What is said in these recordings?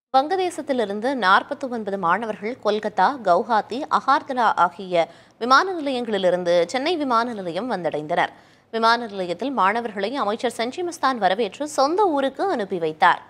வங்கதேசத்திலிருந்து நாற்பத்தி ஒன்பது மாணவர்கள் கொல்கத்தா கவுஹாத்தி அகார்தலா ஆகிய விமான நிலையங்களிலிருந்து சென்னை விமான நிலையம் வந்தடைந்தனர் விமான நிலையத்தில் மாணவர்களை அமைச்சர் செஞ்சி மஸ்தான் வரவேற்று சொந்த ஊருக்கு அனுப்பி வைத்தார்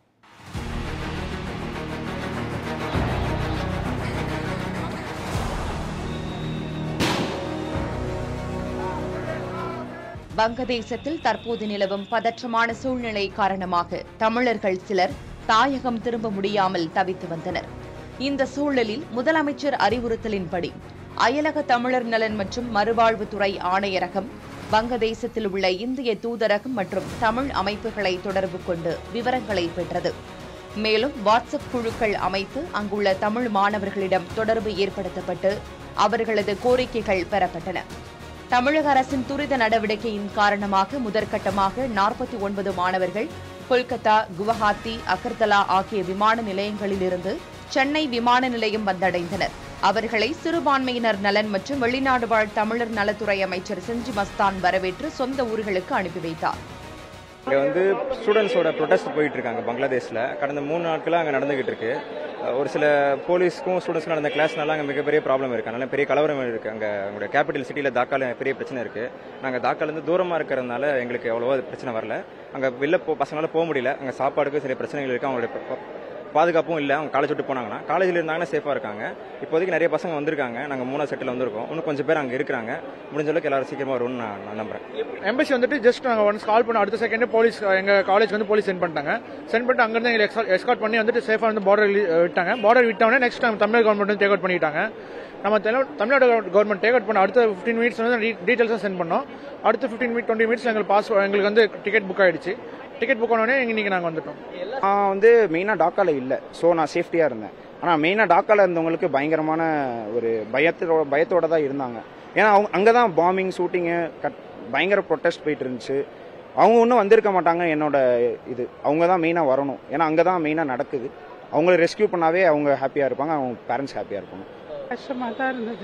வங்கதேசத்தில் தற்போது நிலவும் பதற்றமான சூழ்நிலை காரணமாக தமிழர்கள் சிலர் தாயகம் திரும்ப முடியாமல் தவித்து வந்தனர் இந்த சூழலில் முதலமைச்சர் அறிவுறுத்தலின்படி அயலக தமிழர் நலன் மற்றும் மறுவாழ்வுத்துறை ஆணையரகம் வங்கதேசத்தில் உள்ள இந்திய தூதரகம் மற்றும் தமிழ் அமைப்புகளை தொடர்பு கொண்டு விவரங்களை பெற்றது மேலும் வாட்ஸ்அப் குழுக்கள் அமைத்து அங்குள்ள தமிழ் மாணவர்களிடம் தொடர்பு ஏற்படுத்தப்பட்டு அவர்களது கோரிக்கைகள் பெறப்பட்டன தமிழக அரசின் துரித நடவடிக்கையின் காரணமாக முதற்கட்டமாக நாற்பத்தி ஒன்பது மாணவர்கள் கொல்கத்தா குவஹாத்தி அகர்தலா ஆகிய விமான நிலையங்களிலிருந்து சென்னை விமான நிலையம் வந்தடைந்தனர் அவர்களை சிறுபான்மையினர் நலன் மற்றும் வெளிநாடு வாழ் தமிழர் நலத்துறை அமைச்சர் செஞ்சி மஸ்தான் வரவேற்று சொந்த ஊர்களுக்கு அனுப்பி வைத்தார் இங்கே வந்து ஸ்டூடெண்ட்ஸோட ப்ரொடெஸ்ட் போயிட்டு இருக்காங்க பங்களாதேஷில் கடந்த மூணு நாட்களாக அங்கே நடந்துகிட்டு இருக்கு அஹ் ஒரு சில போலீஸ்க்கும் ஸ்டூடெண்ட்ஸ்க்கும் நடந்த கிளாஸ்னால அங்கே மிகப்பெரிய ப்ராப்ளம் இருக்கு அதனால பெரிய கலவரம் இருக்கு அங்கே உங்களுடைய கேபிட்டல் சிட்டியில் தாக்கால பெரிய பிரச்சனை இருக்கு நாங்கள் தாக்காலேருந்து தூரமாக இருக்கிறதுனால எங்களுக்கு அவ்வளோவா பிரச்சனை வரல அங்கே வெளில போ பசங்களால போக முடியல அங்கே சாப்பாடுக்கு சில பிரச்சனைகள் இருக்கு அவங்களுடைய ப- ப- பாதுகாப்பும் இல்லை அவங்க காலேஜ் விட்டு போனாங்கன்னா காலேஜில் இருந்தாங்கன்னா சேஃபாக இருக்காங்க இப்போதைக்கு நிறைய பசங்க வந்திருக்காங்க நாங்கள் மூணாவது செட்டில் வந்திருக்கோம் இன்னும் கொஞ்சம் பேர் அங்கே இருக்கிறாங்க முடிஞ்ச அளவுக்கு எல்லாரும் சீக்கிரமாக வரும்னு நான் நான் நம்புறேன் எம்பசி வந்துட்டு ஜஸ்ட் நாங்கள் ஒன்ஸ் கால் பண்ண அடுத்த செகண்டே போலீஸ் எங்கள் காலேஜ் வந்து போலீஸ் சென்ட் பண்ணிட்டாங்க சென்ட் பண்ணிட்டு அங்கேருந்து எங்களை எஸ்கார்ட் பண்ணி வந்துட்டு சேஃபாக வந்து பார்டர் விட்டாங்க பார்டர் விட்டவொடனே நெக்ஸ்ட் டைம் தமிழ் கவர்மெண்ட் வந்து டேக் அவுட் பண்ணிட்டாங்க நம்ம தெல- தமிழ்நாடு கவர்மெண்ட் டேக் அவுட் பண்ண அடுத்த ஃபிஃப்டீன் மினிட்ஸ் வந்து டீட்டெயில்ஸாக சென்ட் பண்ணோம் அடுத்த ஃபிஃப்டீன் மினிட் டுவெண்ட்டி மினிட்ஸ் எங்களுக்கு பாஸ் எங்களுக்கு வந்து டிக்கெட் புக் ஆயிடுச்சு டிக்கெட் புக் ஆனோடனே இன்னைக்கு நாங்கள் வந்துட்டோம் நான் வந்து மெயினாக டாக்கால இல்லை ஸோ நான் சேஃப்டியாக இருந்தேன் ஆனால் மெயினாக டாக்கால இருந்தவங்களுக்கு பயங்கரமான ஒரு பயத்தோட பயத்தோட தான் இருந்தாங்க ஏன்னா அவங்க அங்கே தான் பாம்பிங் ஷூட்டிங்கு கட் பயங்கர ப்ரொட்டஸ்ட் போயிட்டு இருந்துச்சு அவங்க ஒன்றும் வந்திருக்க மாட்டாங்க என்னோட இது அவங்க தான் மெயினாக வரணும் ஏன்னா அங்கே தான் மெயினாக நடக்குது அவங்கள ரெஸ்கியூ பண்ணாவே அவங்க ஹாப்பியாக இருப்பாங்க அவங்க பேரண்ட்ஸ் ஹாப்பியாக இருப்பாங்க கஷ்டமாக தான் இருந்தது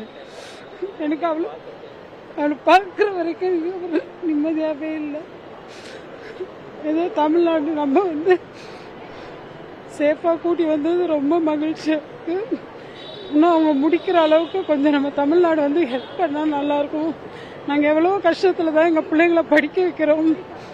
எனக்கு அவ்வளோ அவளை பார்க்குற வரைக்கும் எனக்கு ஒரு நிம்மதியாகவே இல்லை ஏதோ தமிழ்நாடு நம்ம வந்து சேஃபாக கூட்டி வந்தது ரொம்ப மகிழ்ச்சியாக இருக்கு இன்னும் அவங்க முடிக்கிற அளவுக்கு கொஞ்சம் நம்ம தமிழ்நாடு வந்து ஹெல்ப் பண்ணால் நல்லாயிருக்கும் நாங்கள் எவ்வளோ கஷ்டத்தில் தான் எங்கள் பிள்ளைங்களை படிக்க வைக்கிறோம்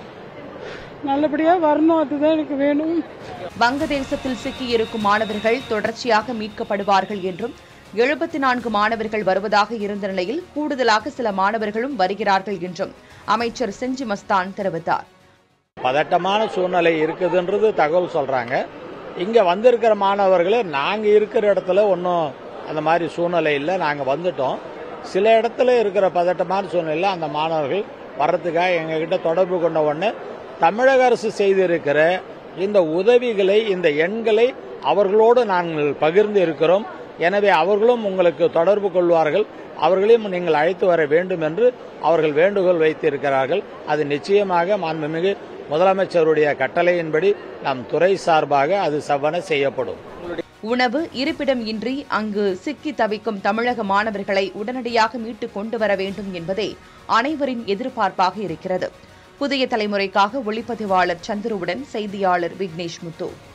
நல்லபடியாக வரணும் அதுதான் எனக்கு வேணும் வங்கதேசத்தில் சிக்கியிருக்கும் மாணவர்கள் தொடர்ச்சியாக மீட்கப்படுவார்கள் என்றும் எழுபத்தி நான்கு மாணவர்கள் வருவதாக இருந்த நிலையில் கூடுதலாக சில மாணவர்களும் வருகிறார்கள் என்றும் அமைச்சர் செஞ்சி மஸ்தான் தெரிவித்தார் பதட்டமான சூழ்நிலை இருக்குதுன்றது தகவல் சொல்றாங்க இங்க வந்திருக்கிற மாணவர்களே நாங்க இருக்கிற இடத்துல ஒன்றும் அந்த மாதிரி சூழ்நிலை இல்லை நாங்க வந்துட்டோம் சில இடத்துல இருக்கிற பதட்டமான சூழ்நிலை அந்த மாணவர்கள் வர்றதுக்காக எங்ககிட்ட தொடர்பு கொண்ட உடனே தமிழக அரசு செய்திருக்கிற இந்த உதவிகளை இந்த எண்களை அவர்களோடு நாங்கள் பகிர்ந்து இருக்கிறோம் எனவே அவர்களும் உங்களுக்கு தொடர்பு கொள்வார்கள் அவர்களையும் நீங்கள் அழைத்து வர வேண்டும் என்று அவர்கள் வேண்டுகோள் வைத்திருக்கிறார்கள் அது நிச்சயமாக மாண்புமிகு முதலமைச்சருடைய கட்டளையின்படி நம் துறை சார்பாக அது சவ்வன செய்யப்படும் உணவு இருப்பிடம் இன்றி அங்கு சிக்கி தவிக்கும் தமிழக மாணவர்களை உடனடியாக மீட்டுக் கொண்டு வர வேண்டும் என்பதே அனைவரின் எதிர்பார்ப்பாக இருக்கிறது புதிய தலைமுறைக்காக ஒளிப்பதிவாளர் சந்துருவுடன் செய்தியாளர் விக்னேஷ் முத்து